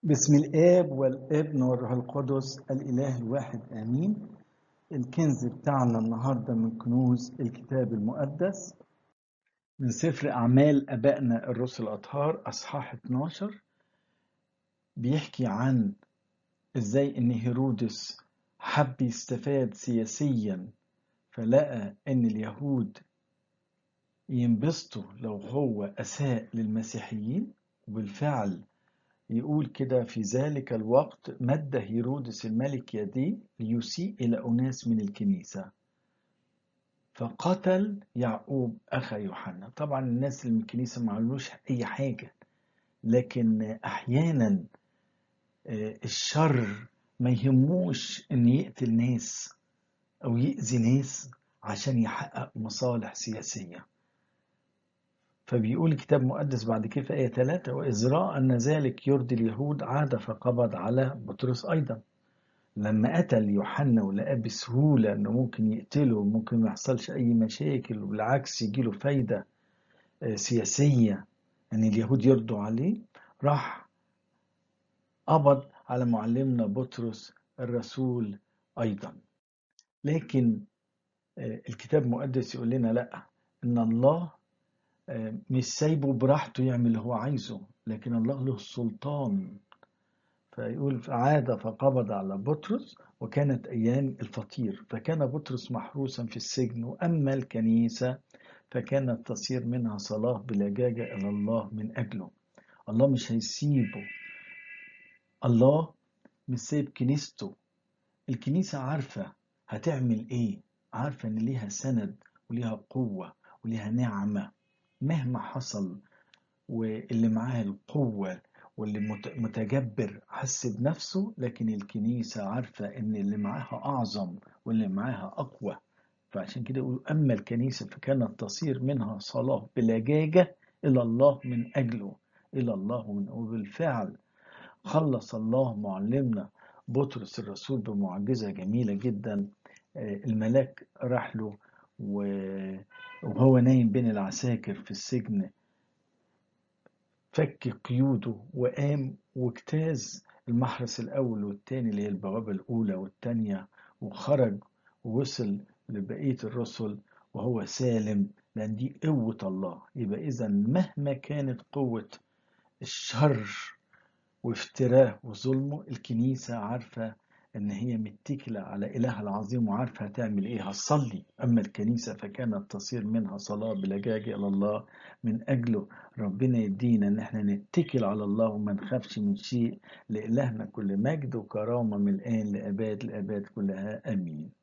بسم الآب والابن والروح القدس الإله الواحد آمين الكنز بتاعنا النهاردة من كنوز الكتاب المقدس من سفر أعمال أبائنا الرسل الأطهار أصحاح 12 بيحكي عن إزاي إن هيرودس حب يستفاد سياسيا فلقى إن اليهود ينبسطوا لو هو أساء للمسيحيين وبالفعل يقول كده في ذلك الوقت مد هيرودس الملك يديه ليسيء إلى أناس من الكنيسة فقتل يعقوب أخا يوحنا طبعا الناس اللي من الكنيسة ما عملوش أي حاجة لكن أحيانا الشر ما يهموش إن يقتل ناس أو يأذي ناس عشان يحقق مصالح سياسية فبيقول الكتاب المقدس بعد كده في آية 3 وإذ رأى أن ذلك يرضي اليهود عاد فقبض على بطرس أيضا لما قتل يوحنا ولقاه بسهولة إنه ممكن يقتله وممكن ما يحصلش أي مشاكل وبالعكس يجيله فايدة سياسية أن اليهود يرضوا عليه راح قبض على معلمنا بطرس الرسول أيضا لكن الكتاب المقدس يقول لنا لا إن الله مش سايبه براحته يعمل اللي هو عايزه لكن الله له السلطان فيقول عاد فقبض على بطرس وكانت أيام الفطير فكان بطرس محروسا في السجن وأما الكنيسة فكانت تصير منها صلاة بلجاجة إلى الله من أجله الله مش هيسيبه الله مش سايب كنيسته الكنيسة عارفة هتعمل إيه عارفة إن ليها سند وليها قوة وليها نعمة مهما حصل واللي معاه القوة واللي متجبر حس بنفسه لكن الكنيسة عارفة ان اللي معاها اعظم واللي معاها اقوى فعشان كده يقول اما الكنيسة فكانت تصير منها صلاة بلجاجة الى الله من اجله الى الله من وبالفعل خلص الله معلمنا بطرس الرسول بمعجزة جميلة جدا الملاك راح له وهو نايم بين العساكر في السجن فك قيوده وقام واجتاز المحرس الأول والتاني اللي هي البوابة الأولى والتانية وخرج ووصل لبقية الرسل وهو سالم لأن دي قوة الله يبقى إذا مهما كانت قوة الشر وافتراه وظلمه الكنيسة عارفة ان هي متكلة على اله العظيم وعارفة هتعمل ايه هتصلي اما الكنيسة فكانت تصير منها صلاة بلجاجة الى الله من اجله ربنا يدينا ان احنا نتكل على الله وما نخافش من شيء لالهنا كل مجد وكرامة من الان لاباد الاباد كلها امين